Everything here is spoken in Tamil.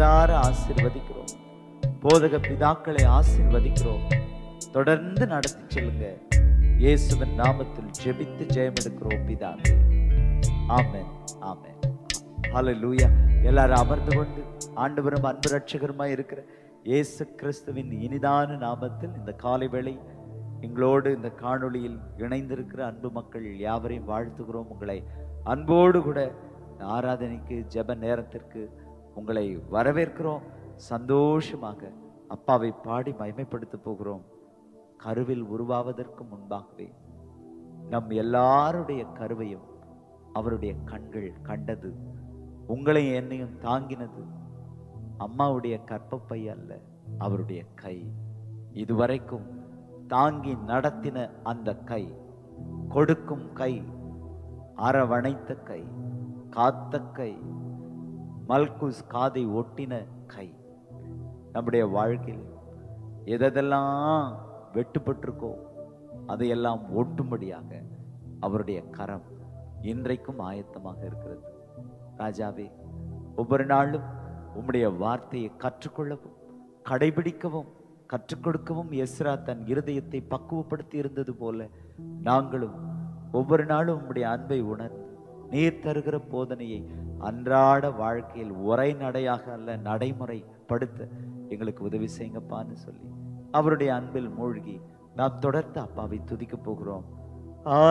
மனதார ஆசீர்வதிக்கிறோம் போதக பிதாக்களை ஆசீர்வதிக்கிறோம் தொடர்ந்து நடத்தி செல்லுங்க இயேசுவின் நாமத்தில் ஜெபித்து ஜெயம் எடுக்கிறோம் பிதாவே ஆமென் ஆமென் ஹalleluya எல்லாரும் அமர்ந்து கொண்டு ஆண்டவரும் அன்பு ரட்சகருமாய் இருக்கிற இயேசு கிறிஸ்துவின் இனிதான நாமத்தில் இந்த காலை வேளை எங்களோடு இந்த காணொளியில் இணைந்திருக்கிற அன்பு மக்கள் யாவரையும் வாழ்த்துகிறோம் உங்களை அன்போடு கூட இந்த ஆராதனைக்கு ஜெப நேரத்திற்கு உங்களை வரவேற்கிறோம் சந்தோஷமாக அப்பாவை பாடி மகிமைப்படுத்த போகிறோம் கருவில் உருவாவதற்கு முன்பாகவே நம் எல்லாருடைய கருவையும் அவருடைய கண்கள் கண்டது உங்களையும் என்னையும் தாங்கினது அம்மாவுடைய கற்பப்பை அல்ல அவருடைய கை இதுவரைக்கும் தாங்கி நடத்தின அந்த கை கொடுக்கும் கை அரவணைத்த கை காத்த கை மல்குஸ் காதை ஒட்டின கை நம்முடைய வாழ்க்கையில் எதெல்லாம் வெட்டுப்பட்டிருக்கோ அதையெல்லாம் ஒட்டும்படியாக அவருடைய கரம் இன்றைக்கும் ஆயத்தமாக இருக்கிறது ராஜாவே ஒவ்வொரு நாளும் உம்முடைய வார்த்தையை கற்றுக்கொள்ளவும் கடைபிடிக்கவும் கற்றுக் கொடுக்கவும் எஸ்ரா தன் இருதயத்தை பக்குவப்படுத்தி இருந்தது போல நாங்களும் ஒவ்வொரு நாளும் உம்முடைய அன்பை உணர்ந்து நீர் தருகிற போதனையை அன்றாட வாழ்க்கையில் உரைநடையாக அல்ல நடைமுறைப்படுத்த எங்களுக்கு உதவி செய்யுங்கப்பான்னு சொல்லி அவருடைய அன்பில் மூழ்கி நாம் தொடர்ந்து அப்பாவை துதிக்க போகிறோம்